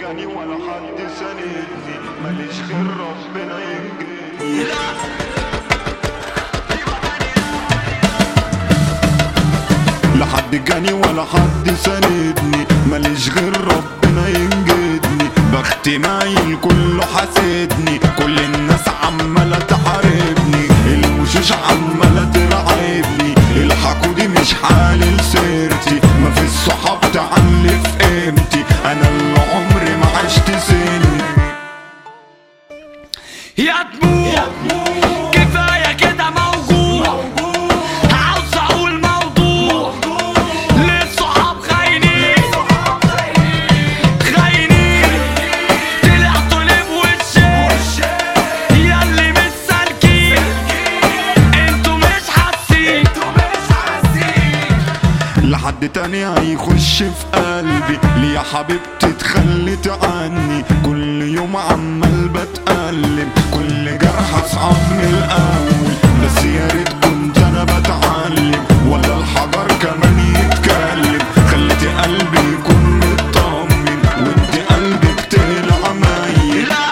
جاني ولا حد ساندني ماليش غير ربنا ينجدني لا حد جاني ولا حد ساندني ماليش غير ربنا ينجدني بختي مايل كله حاسدني كل الناس عمالة تحاربني الوشوش عمالة ترعبني الحقودي مش حالل سيرتي مفيش صحاب تعلي في قيمتي انا اللي عمري ما عشت سني يا دموع كفاية كده موجوع عاوز اقول موضوع للصحاب خاينين خاينين طلعتوا ليه بوشين ياللي مش سالكين انتوا مش حاسين لحد تاني هيخش في قلبي ليه يا حبيبتي اتخلت عني كل يوم عمال بتألم كل جرح اصعب من الاول بس يا ريت كنت انا بتعلم ولا الحجر كمان يتكلم خليتي قلبي يكون مطمن وانت قلبك طلع ميت لا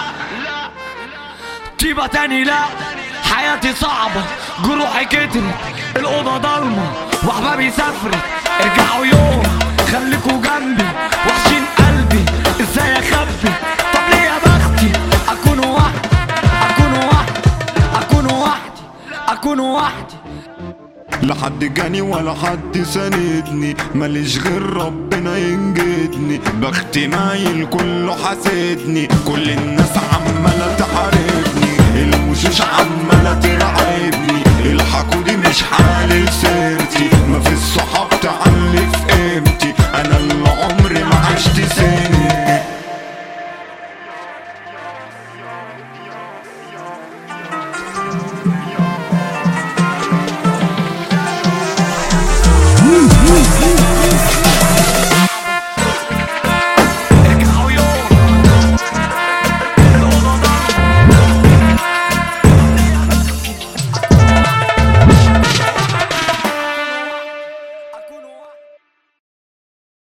طيبة تاني لا حياتي صعبة جروحي كترت الأوضة ضلمة وأحبابي سافرت ارجعوا يوم خليكوا جنبي وحشين قلبي ازاي اخبي طب ليه يا بختي اكون وحدي اكون وحدي اكون وحدي اكون وحدي لا حد جاني ولا حد ساندني ماليش غير ربنا ينجدني بختي مايل كله حاسدني كل الناس عمالة تحاربني الوشوش عمالة ترعبني الحقودي مش حالل سر